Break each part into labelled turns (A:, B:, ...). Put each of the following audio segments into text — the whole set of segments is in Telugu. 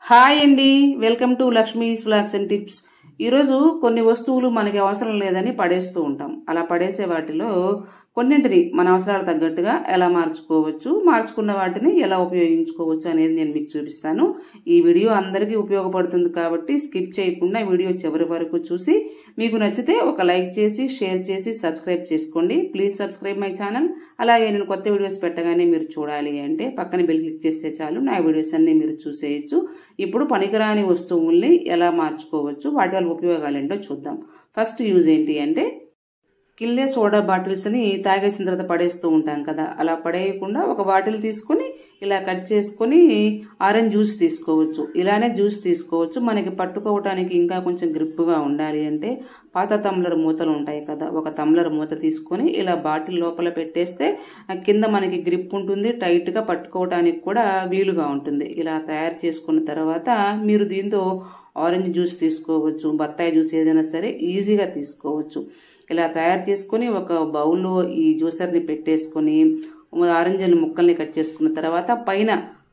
A: హాయ్ అండి welcome to Lakshmi's vlogs and tips ఈరోజు కొన్ని వస్తువులు మనకి అవసరం లేదని పడేస్తూ ఉంటాం అలా పడేసే వాటిలో కొన్నింటిని మన అవసరాలు తగ్గట్టుగా ఎలా మార్చుకోవచ్చు మార్చుకున్న వాటిని ఎలా ఉపయోగించుకోవచ్చు అనేది నేను మీకు చూపిస్తాను ఈ వీడియో అందరికీ ఉపయోగపడుతుంది కాబట్టి స్కిప్ చేయకుండా వీడియో చివరి వరకు చూసి మీకు నచ్చితే ఒక లైక్ చేసి షేర్ చేసి సబ్స్క్రైబ్ చేసుకోండి ప్లీజ్ సబ్స్క్రైబ్ మై ఛానల్ అలాగే నేను కొత్త వీడియోస్ పెట్టగానే మీరు చూడాలి అంటే పక్కన బెల్ క్లిక్ చేస్తే చాలు నా వీడియోస్ అన్ని మీరు చూసేయచ్చు ఇప్పుడు పనికిరాని వస్తువుల్ని ఎలా మార్చుకోవచ్చు వాటి వల్ల ఉపయోగాలు ఏంటో చూద్దాం ఫస్ట్ యూజ్ ఏంటి అంటే కిల్లే సోడా బాటిల్స్ని తాగేసిన తర్వాత పడేస్తూ ఉంటాం కదా అలా పడేయకుండా ఒక బాటిల్ తీసుకొని ఇలా కట్ చేసుకొని ఆరెంజ్ జ్యూస్ తీసుకోవచ్చు ఇలానే జ్యూస్ తీసుకోవచ్చు మనకి పట్టుకోవటానికి ఇంకా కొంచెం గ్రిప్గా ఉండాలి అంటే పాత తమ్లర్ మూతలు ఉంటాయి కదా ఒక తమ్లర్ మూత తీసుకొని ఇలా బాటిల్ లోపల పెట్టేస్తే కింద మనకి గ్రిప్ ఉంటుంది టైట్గా పట్టుకోవటానికి కూడా వీలుగా ఉంటుంది ఇలా తయారు చేసుకున్న తర్వాత మీరు దీంతో ఆరెంజ్ జ్యూస్ తీసుకోవచ్చు బత్తాయి జ్యూస్ ఏదైనా సరే ఈజీగా తీసుకోవచ్చు ఇలా తయారు చేసుకొని ఒక బౌల్లో ఈ జ్యూసర్ని పెట్టేసుకొని ఆరెంజ్ ముక్కల్ని కట్ చేసుకున్న తర్వాత పైన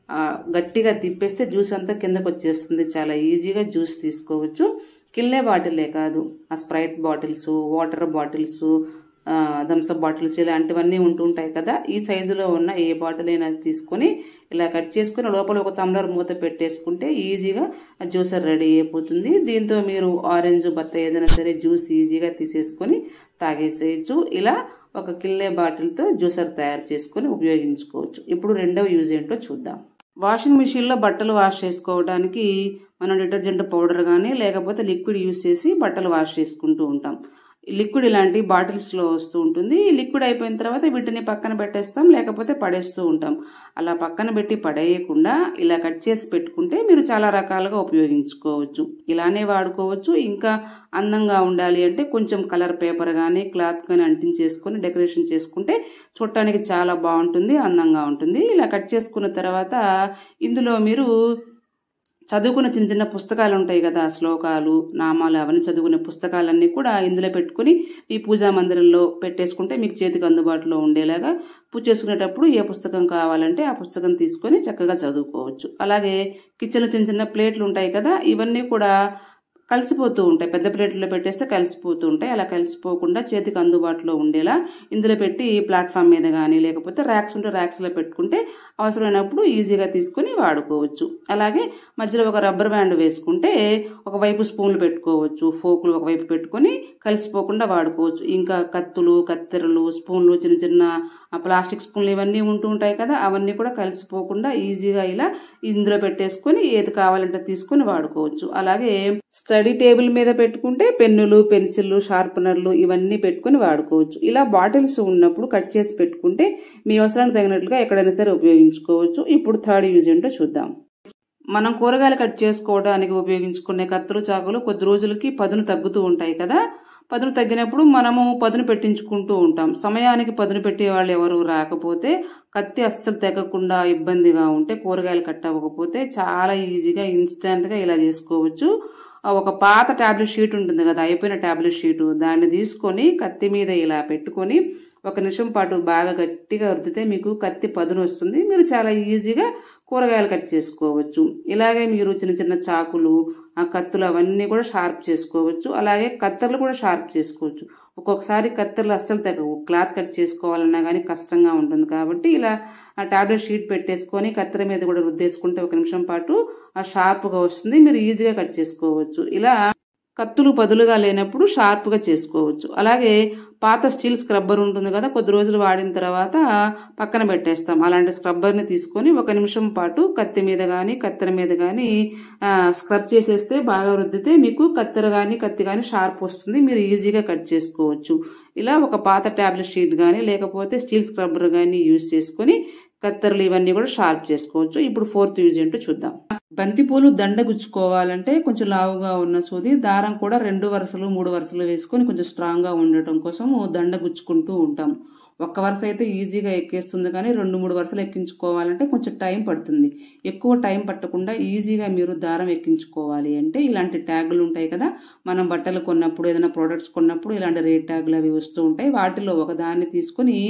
A: గట్టిగా తిప్పేస్తే జ్యూస్ అంతా కిందకు వచ్చేస్తుంది చాలా ఈజీగా జ్యూస్ తీసుకోవచ్చు కిల్లే బాటిలే కాదు ఆ Sprite bottles water bottles Thums Up bottles ఇలాంటివన్నీ ఉంటుంటాయి కదా ఈ సైజులో ఉన్న ఏ బాటిల్ అయినా తీసుకొని ఇలా కట్ చేసుకుని లోపల ఒక తమ్లర్ మూత పెట్టేసుకుంటే ఈజీగా జ్యూసర్ రెడీ అయిపోతుంది దీంతో మీరు ఆరెంజ్ బత్త ఏదైనా సరే జ్యూస్ ఈజీగా తీసేసుకొని తాగేసేయచ్చు ఇలా ఒక కిల్లే బాటిల్తో జ్యూసర్ తయారు చేసుకొని ఉపయోగించుకోవచ్చు ఇప్పుడు రెండవ యూజ్ ఏంటో చూద్దాం వాషింగ్ మిషన్లో బట్టలు వాష్ చేసుకోవడానికి మనం డిటర్జెంట్ పౌడర్ కానీ లేకపోతే లిక్విడ్ యూజ్ చేసి బట్టలు వాష్ చేసుకుంటూ ఉంటాం లిక్విడ్ ఇలాంటి బాటిల్స్లో వస్తూ ఉంటుంది లిక్విడ్ అయిపోయిన తర్వాత వీటిని పక్కన పెట్టేస్తాం లేకపోతే పడేస్తూ ఉంటాం అలా పక్కన పెట్టి పడేయకుండా ఇలా కట్ చేసి పెట్టుకుంటే మీరు చాలా రకాలుగా ఉపయోగించుకోవచ్చు ఇలానే వాడుకోవచ్చు ఇంకా అందంగా ఉండాలి అంటే కొంచెం కలర్ పేపర్ కానీ క్లాత్ కానీ అంటించేసుకొని డెకరేషన్ చేసుకుంటే చూడటానికి చాలా బాగుంటుంది అందంగా ఉంటుంది ఇలా కట్ చేసుకున్న తర్వాత ఇందులో మీరు చదువుకున్న చిన్న చిన్న పుస్తకాలు ఉంటాయి కదా శ్లోకాలు నామాలు అవన్నీ చదువుకునే పుస్తకాలన్నీ కూడా ఇందులో పెట్టుకుని ఈ పూజా మందిరంలో పెట్టేసుకుంటే మీకు చేతికి అందుబాటులో ఉండేలాగా పూజ చేసుకునేటప్పుడు ఏ పుస్తకం కావాలంటే ఆ పుస్తకం తీసుకొని చక్కగా చదువుకోవచ్చు అలాగే కిచెన్లో చిన్న చిన్న ప్లేట్లు ఉంటాయి కదా ఇవన్నీ కూడా కలిసిపోతూ ఉంటాయి పెద్ద ప్లేట్లో పెట్టేస్తే కలిసిపోతూ ఉంటాయి అలా కలిసిపోకుండా చేతికి అందుబాటులో ఉండేలా ఇందులో పెట్టి ప్లాట్ఫామ్ మీద కానీ లేకపోతే ర్యాక్స్ ఉంటే ర్యాక్స్లో పెట్టుకుంటే అవసరమైనప్పుడు ఈజీగా తీసుకుని వాడుకోవచ్చు అలాగే మధ్యలో ఒక రబ్బర్ బ్యాండ్ వేసుకుంటే ఒకవైపు స్పూన్లు పెట్టుకోవచ్చు ఫోకులు ఒకవైపు పెట్టుకొని కలిసిపోకుండా వాడుకోవచ్చు ఇంకా కత్తులు కత్తెరలు స్పూన్లు చిన్న చిన్న ప్లాస్టిక్ స్పూన్లు ఇవన్నీ ఉంటూ ఉంటాయి కదా అవన్నీ కూడా కలిసిపోకుండా ఈజీగా ఇలా ఇందులో పెట్టేసుకొని ఏది కావాలంటే తీసుకొని వాడుకోవచ్చు అలాగే స్టడీ టేబుల్ మీద పెట్టుకుంటే పెన్నులు పెన్సిళ్ళు షార్పనర్లు ఇవన్నీ పెట్టుకుని వాడుకోవచ్చు ఇలా బాటిల్స్ ఉన్నప్పుడు కట్ చేసి పెట్టుకుంటే మీ అవసరానికి తగినట్లుగా ఎక్కడైనా సరే ఉపయోగించుకోవచ్చు ఇప్పుడు థర్డ్ యూజ్ ఏంటో చూద్దాం మనం కూరగాయలు కట్ చేసుకోవడానికి ఉపయోగించుకునే కత్తులు చాకులు కొద్ది రోజులకి పదును తగ్గుతూ ఉంటాయి కదా పదును తగ్గినప్పుడు మనము పదును పెట్టించుకుంటూ ఉంటాం సమయానికి పదును పెట్టే వాళ్ళు ఎవరు రాకపోతే కత్తి అస్సలు తెగకుండా ఇబ్బందిగా ఉంటే కూరగాయలు కట్ అవ్వకపోతే చాలా ఈజీగా ఇన్స్టెంట్గా ఇలా చేసుకోవచ్చు ఒక పాత ట్యాబ్లెట్ షీట్ ఉంటుంది కదా అయిపోయిన ట్యాబ్లెట్ షీటు దాన్ని తీసుకొని కత్తి మీద ఇలా పెట్టుకొని ఒక నిమిషం పాటు బాగా గట్టిగా రుద్దితే మీకు కత్తి పదును వస్తుంది మీరు చాలా ఈజీగా కూరగాయలు కట్ చేసుకోవచ్చు ఇలాగే మీరు చిన్న చిన్న చాకులు ఆ కత్తులు అవన్నీ కూడా షార్ప్ చేసుకోవచ్చు అలాగే కత్తెరలు కూడా షార్ప్ చేసుకోవచ్చు ఒక్కొక్కసారి కత్తెరలు అస్సలు తెగవు క్లాత్ కట్ చేసుకోవాలన్నా కానీ కష్టంగా ఉంటుంది కాబట్టి ఇలా ఆ టాబ్లెట్ షీట్ పెట్టేసుకొని కత్తెర మీద కూడా రుద్దేసుకుంటే ఒక నిమిషం పాటు ఆ షార్ప్గా వస్తుంది మీరు ఈజీగా కట్ చేసుకోవచ్చు ఇలా కత్తులు పదులుగా లేనప్పుడు షార్ప్గా చేసుకోవచ్చు అలాగే పాత స్టీల్ స్క్రబ్బర్ ఉంటుంది కదా కొద్ది రోజులు వాడిన తర్వాత పక్కన పెట్టేస్తాం అలాంటి స్క్రబ్బర్ని తీసుకొని ఒక నిమిషం పాటు కత్తి మీద కానీ కత్తెర మీద కానీ స్క్రబ్ చేసేస్తే బాగా రుద్దితే మీకు కత్తెర కానీ కత్తి కానీ షార్ప్ వస్తుంది మీరు ఈజీగా కట్ చేసుకోవచ్చు ఇలా ఒక పాత ట్యాబ్లెట్ షీట్ కానీ లేకపోతే స్టీల్ స్క్రబ్బర్ కానీ యూజ్ చేసుకొని కత్తెరలు ఇవన్నీ కూడా షార్ప్ చేసుకోవచ్చు ఇప్పుడు ఫోర్త్ యూజ్ ఏంటో చూద్దాం బంతిపూలు దండ గుచ్చుకోవాలంటే కొంచెం లావుగా ఉన్న సూది దారం కూడా రెండు వరుసలు మూడు వరుసలు వేసుకొని కొంచెం స్ట్రాంగ్గా ఉండటం కోసం దండ గుచ్చుకుంటూ ఉంటాం ఒక్క వరుస అయితే ఈజీగా ఎక్కేస్తుంది కానీ రెండు మూడు వరుసలు ఎక్కించుకోవాలంటే కొంచెం టైం పడుతుంది ఎక్కువ టైం పట్టకుండా ఈజీగా మీరు దారం ఎక్కించుకోవాలి అంటే ఇలాంటి ట్యాగులు ఉంటాయి కదా మనం బట్టలు కొన్నప్పుడు ఏదైనా ప్రోడక్ట్స్ కొన్నప్పుడు ఇలాంటి రేట్ ట్యాగులు అవి వస్తూ ఉంటాయి వాటిలో ఒక దాన్ని తీసుకొని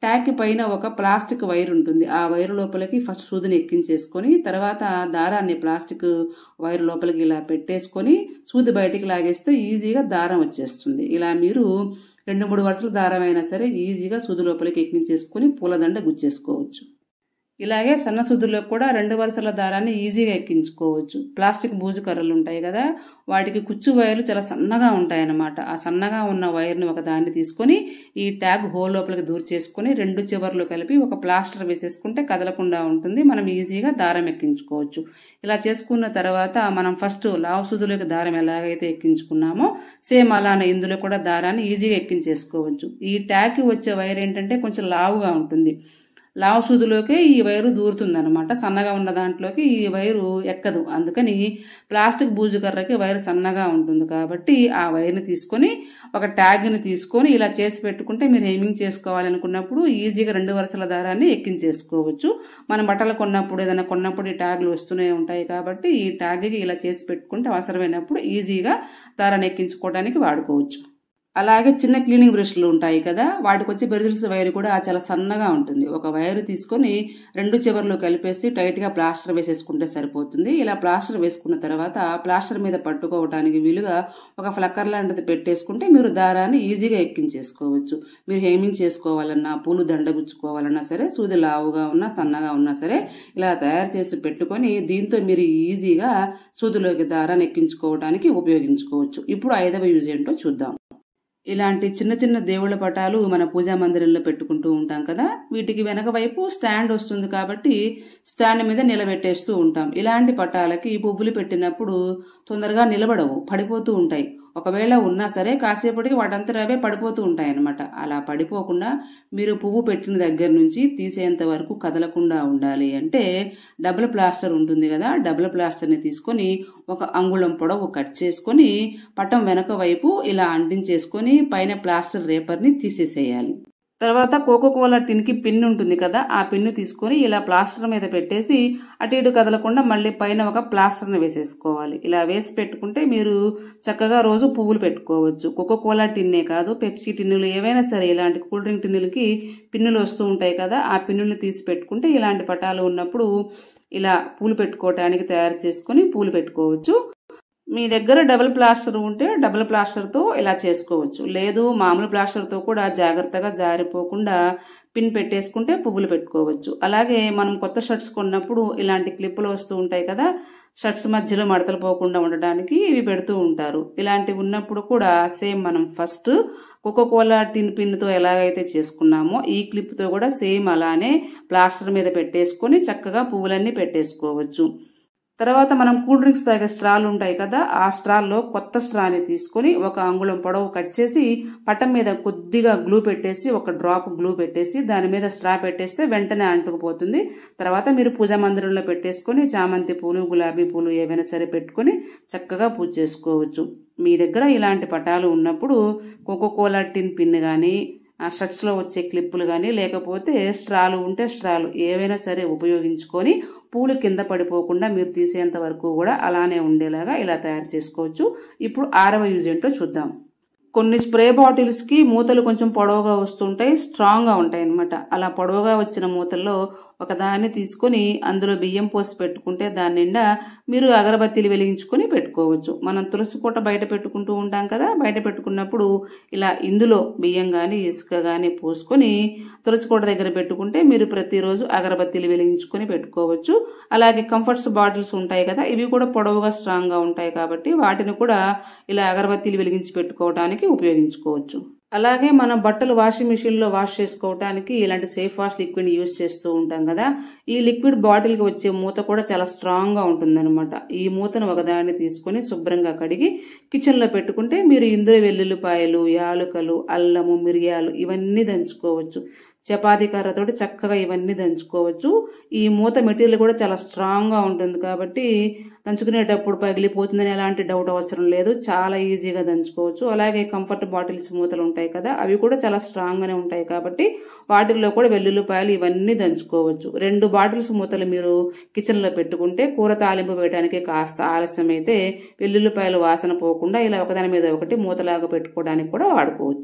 A: ట్యాగ్ పైన ఒక ప్లాస్టిక్ వైర్ ఉంటుంది ఆ వైర్ లోపలికి ఫస్ట్ సూదిని ఎక్కించేసుకొని తర్వాత దారాన్ని ప్లాస్టిక్ వైర్ లోపలికి ఇలా పెట్టేసుకొని సూది బయటికి లాగేస్తే ఈజీగా దారం వచ్చేస్తుంది ఇలా మీరు రెండు మూడు వరుసల దారం అయినా సరే ఈజీగా సూది లోపలికి ఎక్కించేసుకొని పూలదండ గుచ్చేసుకోవచ్చు ఇలాగే సన్న సూదుల్లో కూడా రెండు వరుసల దారాన్ని ఈజీగా ఎక్కించుకోవచ్చు ప్లాస్టిక్ బూజు కర్రలు ఉంటాయి కదా వాటికి కుచ్చు వైర్లు చాలా సన్నగా ఉంటాయన్నమాట ఆ సన్నగా ఉన్న వైర్ని ఒక దాన్ని తీసుకొని ఈ ట్యాగ్ హోల్ లోపలికి దూర్ చేసుకొని రెండు చివర్లు కలిపి ఒక ప్లాస్టర్ వేసేసుకుంటే కదలకుండా ఉంటుంది మనం ఈజీగా దారం ఎక్కించుకోవచ్చు ఇలా చేసుకున్న తర్వాత మనం ఫస్ట్ లావు సూదులకు దారం ఎలాగైతే ఎక్కించుకున్నామో సేమ్ అలానే ఇందులో కూడా దారాన్ని ఈజీగా ఎక్కించేసుకోవచ్చు ఈ ట్యాగ్కి వచ్చే వైర్ ఏంటంటే కొంచెం లావుగా ఉంటుంది లావు సూదిలోకే ఈ వైరు దూరుతుందన్నమాట సన్నగా ఉన్న దాంట్లోకి ఈ వైరు ఎక్కదు అందుకని ప్లాస్టిక్ బూజు కర్రకి వైరు సన్నగా ఉంటుంది కాబట్టి ఆ వైర్ని తీసుకొని ఒక ట్యాగ్ని తీసుకొని ఇలా చేసి పెట్టుకుంటే మీరు హెమింగ్ చేసుకోవాలనుకున్నప్పుడు ఈజీగా రెండు వరుసల దారాన్ని ఎక్కించేసుకోవచ్చు మనం బట్టలు కొన్నప్పుడు ఏదైనా కొన్నప్పుడు ఈ ట్యాగ్లు వస్తూనే ఉంటాయి కాబట్టి ఈ ట్యాగ్కి ఇలా చేసి పెట్టుకుంటే అవసరమైనప్పుడు ఈజీగా దారాన్ని ఎక్కించుకోవడానికి వాడుకోవచ్చు అలాగే చిన్న క్లీనింగ్ బ్రష్లు ఉంటాయి కదా వాటికి వచ్చి బెరిజిల్స్ వైర్ కూడా చాలా సన్నగా ఉంటుంది ఒక వైర్ తీసుకొని రెండు చివర్లు కలిపేసి టైట్గా ప్లాస్టర్ వేసేసుకుంటే సరిపోతుంది ఇలా ప్లాస్టర్ వేసుకున్న తర్వాత ప్లాస్టర్ మీద పట్టుకోవడానికి వీలుగా ఒక ఫ్లక్కర్ లాంటిది పెట్టేసుకుంటే మీరు దారాన్ని ఈజీగా ఎక్కించేసుకోవచ్చు మీరు హేమింగ్ చేసుకోవాలన్నా పూలు దండగుచ్చుకోవాలన్నా సరే సూది లావుగా ఉన్నా సన్నగా ఉన్నా సరే ఇలా తయారు చేసి పెట్టుకొని దీంతో మీరు ఈజీగా సూదిలోకి దారాన్ని ఎక్కించుకోవడానికి ఉపయోగించుకోవచ్చు ఇప్పుడు ఐదవ యూజ్ ఏంటో చూద్దాం ఇలాంటి చిన్న చిన్న దేవుళ్ళ పటాలు మన పూజా మందిరంలో పెట్టుకుంటూ ఉంటాం కదా వీటికి వెనక వైపు స్టాండ్ వస్తుంది కాబట్టి స్టాండ్ మీద నిలబెట్టేస్తూ ఉంటాం ఇలాంటి పటాలకి పువ్వులు పెట్టినప్పుడు తొందరగా నిలబడవు పడిపోతూ ఉంటాయి ఒకవేళ ఉన్నా సరే కాసేపటికి వాటంతా అవే పడిపోతూ ఉంటాయి అన్నమాట అలా పడిపోకుండా మీరు పువ్వు పెట్టిన దగ్గర నుంచి తీసేంత వరకు కదలకుండా ఉండాలి అంటే డబుల్ ప్లాస్టర్ ఉంటుంది కదా డబుల్ ప్లాస్టర్ని తీసుకొని ఒక అంగుళం పొడవు కట్ చేసుకొని పట్టం వెనక వైపు ఇలా అంటించేసుకొని పైన ప్లాస్టర్ రేపర్ని తీసేసేయాలి తర్వాత కోకోకోలా టిన్కి పిన్ ఉంటుంది కదా ఆ పిన్ను తీసుకొని ఇలా ప్లాస్టర్ మీద పెట్టేసి అటు ఇటు కదలకుండా మళ్ళీ పైన ఒక ప్లాస్టర్ని వేసేసుకోవాలి ఇలా వేసి పెట్టుకుంటే మీరు చక్కగా రోజు పువ్వులు పెట్టుకోవచ్చు కోకోకోలా టిన్నే కాదు పెప్సీ టిన్నులు ఏవైనా సరే ఇలాంటి కూల్ డ్రింక్ టిన్నులకి పిన్నులు వస్తూ ఉంటాయి కదా ఆ పిన్నులు తీసి పెట్టుకుంటే ఇలాంటి పటాలు ఉన్నప్పుడు ఇలా పూలు పెట్టుకోవటానికి తయారు చేసుకొని పూలు పెట్టుకోవచ్చు మీ దగ్గర డబుల్ ప్లాస్టర్ ఉంటే డబుల్ ప్లాస్టర్తో ఇలా చేసుకోవచ్చు లేదు మామూలు ప్లాస్టర్తో కూడా జాగ్రత్తగా జారిపోకుండా పిన్ పెట్టేసుకుంటే పువ్వులు పెట్టుకోవచ్చు అలాగే మనం కొత్త షర్ట్స్ కొన్నప్పుడు ఇలాంటి క్లిప్పులు వస్తూ ఉంటాయి కదా షర్ట్స్ మధ్యలో మడతలు పోకుండా ఉండడానికి ఇవి పెడుతూ ఉంటారు ఇలాంటివి ఉన్నప్పుడు కూడా సేమ్ మనం ఫస్ట్ కోకోకోలా టిన్ పిన్తో ఎలాగైతే చేసుకున్నామో ఈ క్లిప్తో కూడా సేమ్ అలానే ప్లాస్టర్ మీద పెట్టేసుకొని చక్కగా పువ్వులన్నీ పెట్టేసుకోవచ్చు తర్వాత మనం కూల్ డ్రింక్స్ తాగే స్ట్రాలు ఉంటాయి కదా ఆ స్ట్రాల్లో కొత్త స్ట్రాని తీసుకొని ఒక అంగుళం పొడవు కట్ చేసి పట్టం మీద కొద్దిగా గ్లూ పెట్టేసి ఒక డ్రాప్ గ్లూ పెట్టేసి దాని మీద స్ట్రా పెట్టేస్తే వెంటనే అంటుకుపోతుంది తర్వాత మీరు పూజా మందిరంలో పెట్టేసుకొని చామంతి పూలు గులాబీ పూలు ఏవైనా సరే పెట్టుకొని చక్కగా పూజ చేసుకోవచ్చు మీ దగ్గర ఇలాంటి పటాలు ఉన్నప్పుడు కోకోకోలా టిన్ పిన్ కానీ ఆ షర్ట్స్లో వచ్చే క్లిప్పులు కానీ లేకపోతే స్ట్రాలు ఉంటే స్ట్రాలు ఏవైనా సరే ఉపయోగించుకొని పూలు కింద పడిపోకుండా మీరు తీసేంత వరకు కూడా అలానే ఉండేలాగా ఇలా తయారు చేసుకోవచ్చు ఇప్పుడు ఆరవ యూజ్ ఏంటో చూద్దాం కొన్ని స్ప్రే బాటిల్స్కి మూతలు కొంచెం పొడవుగా వస్తుంటాయి స్ట్రాంగ్గా ఉంటాయి అన్నమాట అలా పొడవుగా వచ్చిన మూతల్లో ఒక దాన్ని తీసుకొని అందులో బియ్యం పోసి పెట్టుకుంటే దాని నిండా మీరు అగరబత్తీలు వెలిగించుకొని పెట్టుకోవచ్చు మనం తులసి కోట బయట పెట్టుకుంటూ ఉంటాం కదా బయట పెట్టుకున్నప్పుడు ఇలా ఇందులో బియ్యం కానీ ఇసుక కానీ పోసుకొని తులసి కోట దగ్గర పెట్టుకుంటే మీరు ప్రతిరోజు అగరబత్తీలు వెలిగించుకొని పెట్టుకోవచ్చు అలాగే కంఫర్ట్స్ బాటిల్స్ ఉంటాయి కదా ఇవి కూడా పొడవుగా స్ట్రాంగ్గా ఉంటాయి కాబట్టి వాటిని కూడా ఇలా అగరబత్తీలు వెలిగించి పెట్టుకోవడానికి ఉపయోగించుకోవచ్చు అలాగే మనం బట్టలు వాషింగ్ మిషన్లో వాష్ చేసుకోవడానికి ఇలాంటి సేఫ్ వాష్ లిక్విడ్ యూజ్ చేస్తూ ఉంటాం కదా ఈ లిక్విడ్ బాటిల్కి వచ్చే మూత కూడా చాలా స్ట్రాంగ్గా ఉంటుందన్నమాట ఈ మూతను ఒకదాన్ని తీసుకొని శుభ్రంగా కడిగి కిచెన్లో పెట్టుకుంటే మీరు ఇందులో వెల్లుల్లిపాయలు యాలుకలు అల్లము మిరియాలు ఇవన్నీ దంచుకోవచ్చు చపాతీ కర్రతోటి చక్కగా ఇవన్నీ దంచుకోవచ్చు ఈ మూత మెటీరియల్ కూడా చాలా స్ట్రాంగ్గా ఉంటుంది కాబట్టి దంచుకునేటప్పుడు పగిలిపోతుందని ఎలాంటి డౌట్ అవసరం లేదు చాలా ఈజీగా దంచుకోవచ్చు అలాగే కంఫర్ట్ బాటిల్స్ మూతలు ఉంటాయి కదా అవి కూడా చాలా స్ట్రాంగ్గానే ఉంటాయి కాబట్టి వాటిల్లో కూడా వెల్లుల్లిపాయలు ఇవన్నీ దంచుకోవచ్చు రెండు బాటిల్స్ మూతలు మీరు కిచెన్లో పెట్టుకుంటే కూర తాలింపు వేయడానికి కాస్త ఆలస్యం అయితే వెల్లుల్లిపాయలు వాసన పోకుండా ఇలా ఒకదాని మీద ఒకటి మూతలాగా పెట్టుకోవడానికి కూడా వాడుకోవచ్చు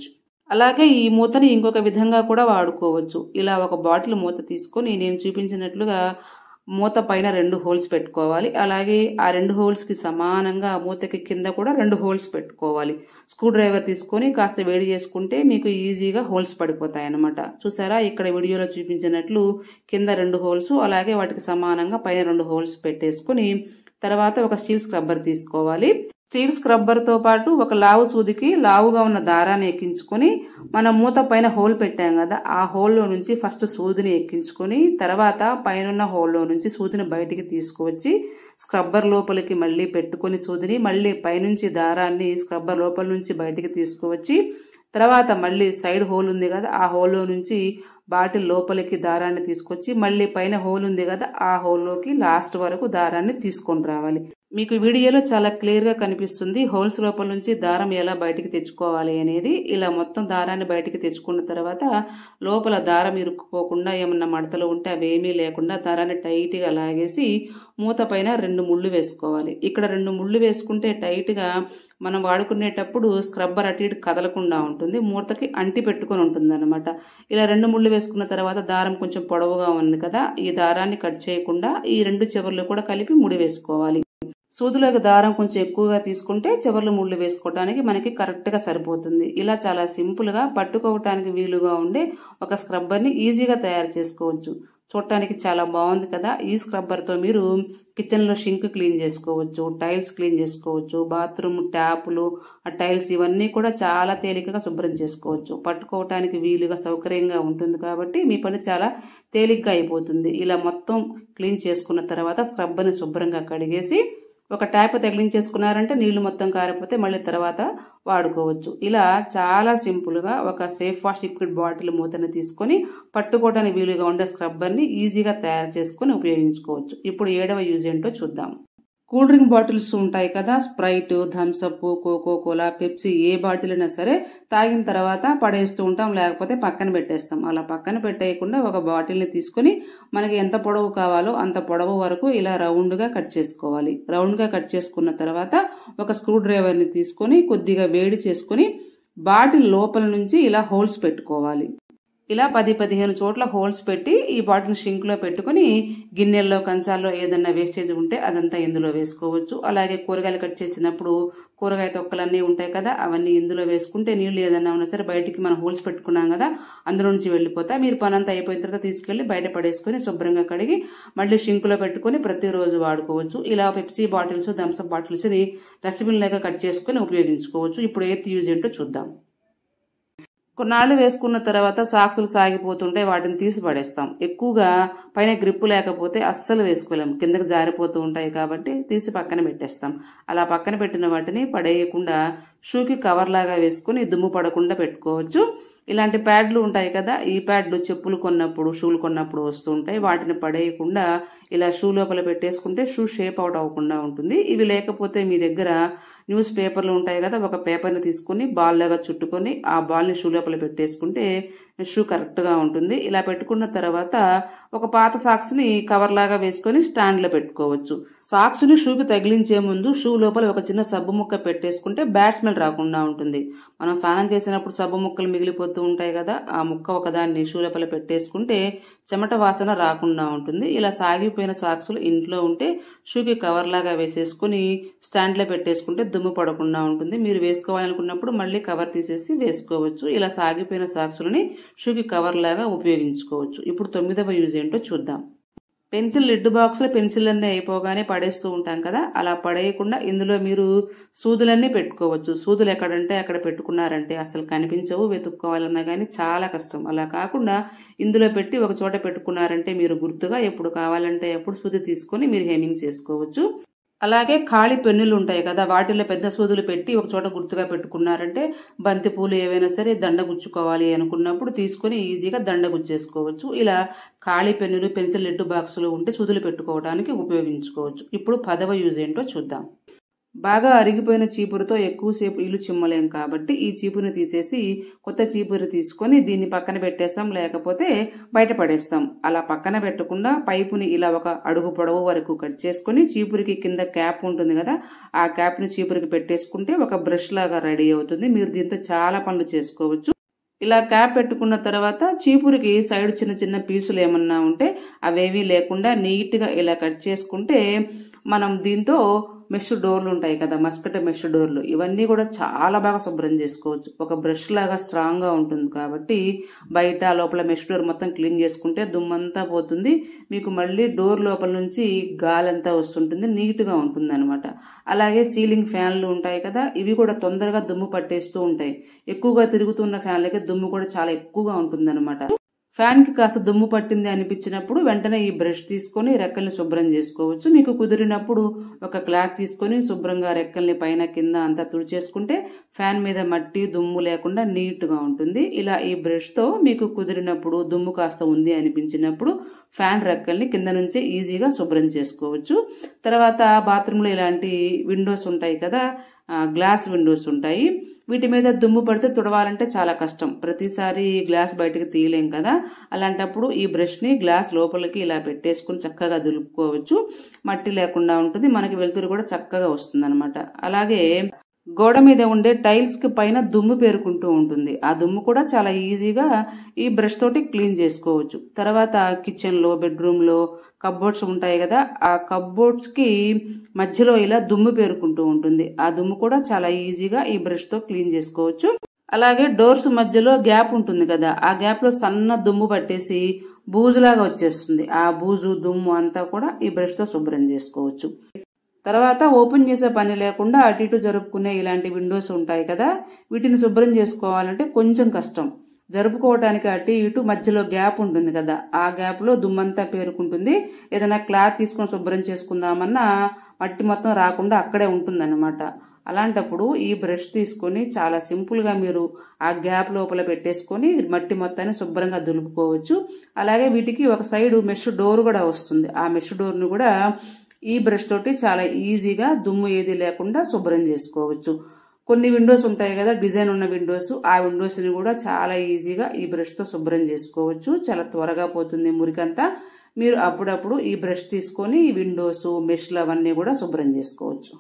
A: అలాగే ఈ మూతని ఇంకొక విధంగా కూడా వాడుకోవచ్చు ఇలా ఒక బాటిల్ మూత తీసుకొని నేను చూపించినట్లుగా మూత పైన రెండు హోల్స్ పెట్టుకోవాలి అలాగే ఆ రెండు హోల్స్కి సమానంగా మూతకి కింద కూడా రెండు హోల్స్ పెట్టుకోవాలి స్క్రూ డ్రైవర్ తీసుకొని కాస్త వేడి చేసుకుంటే మీకు ఈజీగా హోల్స్ పడిపోతాయి అన్నమాట చూసారా ఇక్కడ వీడియోలో చూపించినట్లు కింద రెండు హోల్స్ అలాగే వాటికి సమానంగా పైన రెండు హోల్స్ పెట్టేసుకుని తర్వాత ఒక స్టీల్ స్క్రబ్బర్ తీసుకోవాలి స్టీల్ స్క్రబ్బర్తో పాటు ఒక లావు సూదికి లావుగా ఉన్న దారాన్ని ఎక్కించుకొని మనం మూత పైన హోల్ పెట్టాం కదా ఆ హోల్లో నుంచి ఫస్ట్ సూదిని ఎక్కించుకొని తర్వాత పైన హోల్లో నుంచి సూదిని బయటికి తీసుకువచ్చి స్క్రబ్బర్ లోపలికి మళ్ళీ పెట్టుకొని సూదిని మళ్ళీ పైనుంచి దారాన్ని స్క్రబ్బర్ లోపల నుంచి బయటికి తీసుకువచ్చి తర్వాత మళ్ళీ సైడ్ హోల్ ఉంది కదా ఆ హోల్లో నుంచి బాటిల్ లోపలికి దారాన్ని తీసుకొచ్చి మళ్ళీ పైన హోల్ ఉంది కదా ఆ హోల్లోకి లాస్ట్ వరకు దారాన్ని తీసుకొని రావాలి మీకు వీడియోలో చాలా క్లియర్గా కనిపిస్తుంది హోల్స్ లోపల నుంచి దారం ఎలా బయటికి తెచ్చుకోవాలి అనేది ఇలా మొత్తం దారాన్ని బయటికి తెచ్చుకున్న తర్వాత లోపల దారం ఇరుక్కుపోకుండా ఏమన్నా మడతలు ఉంటే అవేమీ లేకుండా దారాన్ని టైట్గా లాగేసి మూత పైన రెండు ముళ్ళు వేసుకోవాలి ఇక్కడ రెండు ముళ్ళు వేసుకుంటే టైట్గా మనం వాడుకునేటప్పుడు స్క్రబ్బర్ అటు ఇటు కదలకుండా ఉంటుంది మూతకి అంటి పెట్టుకొని ఉంటుంది అనమాట ఇలా రెండు ముళ్ళు వేసుకున్న తర్వాత దారం కొంచెం పొడవుగా ఉంది కదా ఈ దారాన్ని కట్ చేయకుండా ఈ రెండు చివర్లు కూడా కలిపి ముడి వేసుకోవాలి సూదులకు దారం కొంచెం ఎక్కువగా తీసుకుంటే చివర్లు ముళ్ళు వేసుకోవడానికి మనకి కరెక్ట్గా సరిపోతుంది ఇలా చాలా సింపుల్గా పట్టుకోవటానికి వీలుగా ఉండే ఒక స్క్రబ్బర్ని ఈజీగా తయారు చేసుకోవచ్చు చూడటానికి చాలా బాగుంది కదా ఈ స్క్రబ్బర్తో మీరు కిచెన్లో షింక్ క్లీన్ చేసుకోవచ్చు టైల్స్ క్లీన్ చేసుకోవచ్చు బాత్రూమ్ ట్యాపులు ఆ టైల్స్ ఇవన్నీ కూడా చాలా తేలికగా శుభ్రం చేసుకోవచ్చు పట్టుకోవటానికి వీలుగా సౌకర్యంగా ఉంటుంది కాబట్టి మీ పని చాలా తేలిగ్గా అయిపోతుంది ఇలా మొత్తం క్లీన్ చేసుకున్న తర్వాత స్క్రబ్బర్ని శుభ్రంగా కడిగేసి ఒక ట్యాప్ తగిలించేసుకున్నారంటే నీళ్లు మొత్తం కారిపోతే మళ్ళీ తర్వాత వాడుకోవచ్చు ఇలా చాలా సింపుల్గా ఒక సేఫ్ వాష్ లిక్విడ్ బాటిల్ మూతని తీసుకొని పట్టుకోవడానికి వీలుగా ఉండే స్క్రబ్బర్ని ఈజీగా తయారు చేసుకొని ఉపయోగించుకోవచ్చు ఇప్పుడు ఏడవ యూజ్ ఏంటో చూద్దాం కూల్ డ్రింక్ బాటిల్స్ ఉంటాయి కదా Sprite Thums Up Coca Cola Pepsi ఏ బాటిల్ అయినా సరే తాగిన తర్వాత పడేస్తూ ఉంటాం లేకపోతే పక్కన పెట్టేస్తాం అలా పక్కన పెట్టేయకుండా ఒక బాటిల్ని తీసుకొని మనకి ఎంత పొడవు కావాలో అంత పొడవు వరకు ఇలా రౌండ్గా కట్ చేసుకోవాలి రౌండ్గా కట్ చేసుకున్న తర్వాత ఒక స్క్రూ డ్రైవర్ని తీసుకొని కొద్దిగా వేడి చేసుకొని బాటిల్ లోపల నుంచి ఇలా హోల్స్ పెట్టుకోవాలి ఇలా పది పదిహేను చోట్ల హోల్స్ పెట్టి ఈ బాటిల్ షింక్ లో పెట్టుకుని గిన్నెల్లో కంచాల్లో ఏదన్నా వేస్టేజ్ ఉంటే అదంతా ఇందులో వేసుకోవచ్చు అలాగే కూరగాయలు కట్ చేసినప్పుడు కూరగాయ తొక్కలన్నీ ఉంటాయి కదా అవన్నీ ఇందులో వేసుకుంటే నీళ్లు ఏదన్నా ఉన్నా సరే బయటికి మనం హోల్స్ పెట్టుకున్నాం కదా అందులో నుంచి వెళ్ళిపోతా మీరు పని అంతా అయిపోయిన తర్వాత తీసుకెళ్లి బయట పడేసుకుని శుభ్రంగా కడిగి మళ్ళీ షింక్ లో పెట్టుకుని ప్రతిరోజు వాడుకోవచ్చు ఇలా పెప్సీ బాటిల్స్ థమ్స్అప్ బాటిల్స్ ని డస్ట్బిన్ లాగా కట్ చేసుకుని ఉపయోగించుకోవచ్చు ఇప్పుడు ఏ యూజ్ ఏంటో చూద్దాం కొన్నాళ్ళు వేసుకున్న తర్వాత సాక్సులు సాగిపోతుంటే వాటిని తీసి పడేస్తాం ఎక్కువగా పైన గ్రిప్పు లేకపోతే అస్సలు వేసుకోలేం కిందకి జారిపోతూ ఉంటాయి కాబట్టి తీసి పక్కన పెట్టేస్తాం అలా పక్కన పెట్టిన వాటిని పడేయకుండా షూకి కవర్ లాగా వేసుకుని దుమ్ము పడకుండా పెట్టుకోవచ్చు ఇలాంటి ప్యాడ్లు ఉంటాయి కదా ఈ ప్యాడ్లు చెప్పులు కొన్నప్పుడు షూలు కొన్నప్పుడు వస్తూ ఉంటాయి వాటిని పడేయకుండా ఇలా షూ లోపల పెట్టేసుకుంటే షూ షేప్ అవుట్ అవ్వకుండా ఉంటుంది ఇవి లేకపోతే మీ దగ్గర న్యూస్ పేపర్లు ఉంటాయి కదా ఒక పేపర్ని తీసుకుని బాల్ లాగా చుట్టుకొని ఆ బాల్ని షూ లోపల పెట్టేసుకుంటే షూ కరెక్ట్గా ఉంటుంది ఇలా పెట్టుకున్న తర్వాత ఒక పాత సాక్స్ని కవర్ లాగా వేసుకొని స్టాండ్లో పెట్టుకోవచ్చు సాక్స్ని షూకి తగిలించే ముందు షూ లోపల ఒక చిన్న సబ్బు ముక్క పెట్టేసుకుంటే బ్యాడ్ స్మెల్ రాకుండా ఉంటుంది మనం స్నానం చేసినప్పుడు సబ్బు ముక్కలు మిగిలిపోతూ ఉంటాయి కదా ఆ ముక్క ఒకదాన్ని షూ లోపల పెట్టేసుకుంటే చెమట వాసన రాకుండా ఉంటుంది ఇలా సాగిపోయిన సాక్సులు ఇంట్లో ఉంటే షూకి కవర్ లాగా వేసేసుకుని స్టాండ్లో పెట్టేసుకుంటే దుమ్ము పడకుండా ఉంటుంది మీరు వేసుకోవాలనుకున్నప్పుడు మళ్ళీ కవర్ తీసేసి వేసుకోవచ్చు ఇలా సాగిపోయిన సాక్సులని షూకి కవర్ లాగా ఉపయోగించుకోవచ్చు ఇప్పుడు తొమ్మిదవ యూజ్ ఏంటో చూద్దాం పెన్సిల్ లిడ్ బాక్స్లో పెన్సిల్ అన్నీ అయిపోగానే పడేస్తూ ఉంటాం కదా అలా పడేయకుండా ఇందులో మీరు సూదులన్నీ పెట్టుకోవచ్చు సూదులు ఎక్కడంటే అక్కడ పెట్టుకున్నారంటే అసలు కనిపించవు వెతుక్కోవాలన్నా కానీ చాలా కష్టం అలా కాకుండా ఇందులో పెట్టి ఒక చోట పెట్టుకున్నారంటే మీరు గుర్తుగా ఎప్పుడు కావాలంటే ఎప్పుడు సూది తీసుకొని మీరు హెమింగ్ చేసుకోవచ్చు అలాగే ఖాళీ పెన్నులు ఉంటాయి కదా వాటిలో పెద్ద సూదులు పెట్టి ఒక చోట గుర్తుగా పెట్టుకున్నారంటే బంతి పూలు ఏవైనా సరే దండ గుచ్చుకోవాలి అనుకున్నప్పుడు తీసుకొని ఈజీగా దండ గుచ్చేసుకోవచ్చు ఇలా ఖాళీ పెన్నులు పెన్సిల్ లెడ్డు బాక్సులు ఉంటే సూదులు పెట్టుకోవడానికి ఉపయోగించుకోవచ్చు ఇప్పుడు పదవ యూజ్ ఏంటో చూద్దాం బాగా అరిగిపోయిన చీపురుతో ఎక్కువసేపు ఇల్లు చిమ్మలేం కాబట్టి ఈ చీపురుని తీసేసి కొత్త చీపురు తీసుకొని దీన్ని పక్కన పెట్టేస్తాం లేకపోతే బయట పడేస్తాం అలా పక్కన పెట్టకుండా పైపుని ఇలా ఒక అడుగు పొడవు వరకు కట్ చేసుకొని చీపురికి కింద క్యాప్ ఉంటుంది కదా ఆ క్యాప్ని చీపురికి పెట్టేసుకుంటే ఒక బ్రష్ లాగా రెడీ అవుతుంది మీరు దీంతో చాలా పనులు చేసుకోవచ్చు ఇలా క్యాప్ పెట్టుకున్న తర్వాత చీపురికి సైడ్ చిన్న చిన్న పీసులు ఏమన్నా ఉంటే అవేవి లేకుండా నీట్గా ఇలా కట్ చేసుకుంటే మనం దీంతో మెష్ డోర్లు ఉంటాయి కదా మస్కట మెష్ డోర్లు ఇవన్నీ కూడా చాలా బాగా శుభ్రం చేసుకోవచ్చు ఒక బ్రష్ లాగా స్ట్రాంగ్ గా ఉంటుంది కాబట్టి బయట లోపల మెష్ డోర్ మొత్తం క్లీన్ చేసుకుంటే దుమ్మంతా పోతుంది మీకు మళ్ళీ డోర్ లోపల నుంచి గాలంతా వస్తుంటుంది నీట్ గా ఉంటుంది అనమాట అలాగే సీలింగ్ ఫ్యాన్లు ఉంటాయి కదా ఇవి కూడా తొందరగా దుమ్ము పట్టేస్తూ ఉంటాయి ఎక్కువగా తిరుగుతున్న ఫ్యాన్లకి దుమ్ము కూడా చాలా ఎక్కువగా ఉంటుంది ఫ్యాన్ కి కాస్త దుమ్ము పట్టింది అనిపించినప్పుడు వెంటనే ఈ బ్రష్ తీసుకొని రెక్కల్ని శుభ్రం చేసుకోవచ్చు మీకు కుదిరినప్పుడు ఒక క్లాత్ తీసుకొని శుభ్రంగా రెక్కల్ని పైన కింద అంతా తుడిచేసుకుంటే ఫ్యాన్ మీద మట్టి దుమ్ము లేకుండా నీట్ గా ఉంటుంది ఇలా ఈ బ్రష్ తో మీకు కుదిరినప్పుడు దుమ్ము కాస్త ఉంది అనిపించినప్పుడు ఫ్యాన్ రెక్కల్ని కింద నుంచి ఈజీగా శుభ్రం చేసుకోవచ్చు తర్వాత బాత్రూంలో ఇలాంటి విండోస్ ఉంటాయి కదా గ్లాస్ విండోస్ ఉంటాయి వీటి మీద దుమ్ము పడితే తుడవాలంటే చాలా కష్టం ప్రతిసారి గ్లాస్ బయటకు తీయలేం కదా అలాంటప్పుడు ఈ బ్రష్ని గ్లాస్ లోపలికి ఇలా పెట్టేసుకుని చక్కగా దులుపుకోవచ్చు మట్టి లేకుండా ఉంటుంది మనకి వెలుతురు కూడా చక్కగా వస్తుంది అలాగే గోడ మీద ఉండే టైల్స్ కి పైన దుమ్ము పేరుకుంటూ ఉంటుంది ఆ దుమ్ము కూడా చాలా ఈజీగా ఈ బ్రష్ తోటి క్లీన్ చేసుకోవచ్చు తర్వాత కిచెన్ లో బెడ్రూమ్ లో కబ్బోర్డ్స్ ఉంటాయి కదా ఆ కబ్బోర్డ్స్ కి మధ్యలో ఇలా దుమ్ము పేరుకుంటూ ఉంటుంది ఆ దుమ్ము కూడా చాలా ఈజీగా ఈ బ్రష్ తో క్లీన్ చేసుకోవచ్చు అలాగే డోర్స్ మధ్యలో గ్యాప్ ఉంటుంది కదా ఆ గ్యాప్ లో సన్న దుమ్ము పట్టేసి బూజులాగా వచ్చేస్తుంది ఆ బూజు దుమ్ము అంతా కూడా ఈ బ్రష్ తో శుభ్రం చేసుకోవచ్చు తర్వాత ఓపెన్ చేసే పని లేకుండా అటు ఇటు జరుపుకునే ఇలాంటి విండోస్ ఉంటాయి కదా వీటిని శుభ్రం చేసుకోవాలంటే కొంచెం కష్టం జరుపుకోవడానికి అటు ఇటు మధ్యలో గ్యాప్ ఉంటుంది కదా ఆ గ్యాప్ లో దుమ్మంతా పేరుకుంటుంది ఏదైనా క్లాత్ తీసుకొని శుభ్రం చేసుకుందామన్నా మట్టి మొత్తం రాకుండా అక్కడే ఉంటుందన్నమాట అలాంటప్పుడు ఈ బ్రష్ తీసుకొని చాలా సింపుల్ గా మీరు ఆ గ్యాప్ లోపల పెట్టేసుకొని మట్టి మొత్తాన్ని శుభ్రంగా దులుపుకోవచ్చు అలాగే వీటికి ఒక సైడ్ మెష్ డోర్ కూడా వస్తుంది ఆ మెష్ డోర్ ను కూడా ఈ బ్రష్ తోటి చాలా ఈజీగా దుమ్ము ఏది లేకుండా శుభ్రం చేసుకోవచ్చు కొన్ని విండోస్ ఉంటాయి కదా డిజైన్ ఉన్న విండోస్ ఆ విండోస్ ని కూడా చాలా ఈజీగా ఈ బ్రష్ తో శుభ్రం చేసుకోవచ్చు చాలా త్వరగా పోతుంది మురికంతా మీరు అప్పుడప్పుడు ఈ బ్రష్ తీసుకొని ఈ విండోస్ మెష్లు అవన్నీ కూడా శుభ్రం చేసుకోవచ్చు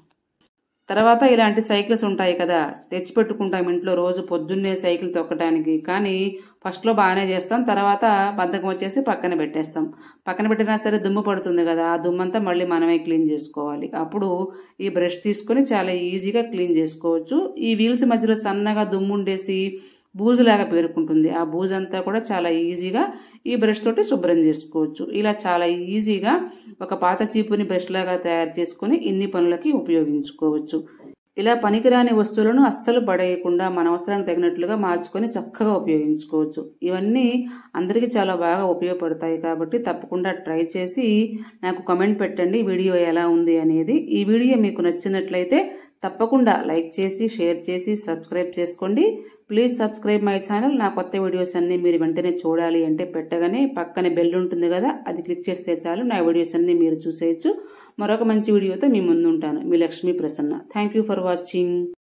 A: తర్వాత ఇలాంటి సైకిల్స్ ఉంటాయి కదా తెచ్చిపెట్టుకుంటాం ఇంట్లో రోజు పొద్దున్నే సైకిల్ తొక్కడానికి కానీ ఫస్ట్లో బాగానే చేస్తాం తర్వాత బద్ధకం వచ్చేసి పక్కన పెట్టేస్తాం పక్కన పెట్టినా సరే దుమ్ము పడుతుంది కదా ఆ దుమ్మంతా మళ్ళీ మనమే క్లీన్ చేసుకోవాలి అప్పుడు ఈ బ్రష్ తీసుకొని చాలా ఈజీగా క్లీన్ చేసుకోవచ్చు ఈ వీల్స్ మధ్యలో సన్నగా దుమ్ము ఉండేసి బూజులాగా పేరుకుంటుంది ఆ బూజంతా కూడా చాలా ఈజీగా ఈ బ్రష్ తోటి శుభ్రం చేసుకోవచ్చు ఇలా చాలా ఈజీగా ఒక పాత చీపుని బ్రష్ లాగా తయారు చేసుకుని ఇన్ని పనులకి ఉపయోగించుకోవచ్చు ఇలా పనికిరాని వస్తువులను అస్సలు పడేయకుండా మన అవసరానికి తగినట్లుగా మార్చుకొని చక్కగా ఉపయోగించుకోవచ్చు ఇవన్నీ అందరికీ చాలా బాగా ఉపయోగపడతాయి కాబట్టి తప్పకుండా ట్రై చేసి నాకు కమెంట్ పెట్టండి వీడియో ఎలా ఉంది అనేది ఈ వీడియో మీకు నచ్చినట్లయితే తప్పకుండా లైక్ చేసి షేర్ చేసి సబ్స్క్రైబ్ చేసుకోండి ప్లీజ్ సబ్స్క్రైబ్ మై ఛానల్ నా కొత్త వీడియోస్ అన్ని మీరు వెంటనే చూడాలి అంటే పెట్టగానే పక్కనే బెల్ ఉంటుంది కదా అది క్లిక్ చేస్తే చాలు నా వీడియోస్ అన్ని మీరు చూసేయచ్చు మరొక మంచి వీడియోతో మీ ముందు ఉంటాను మీ Lakshmi Prasanna thank you for watching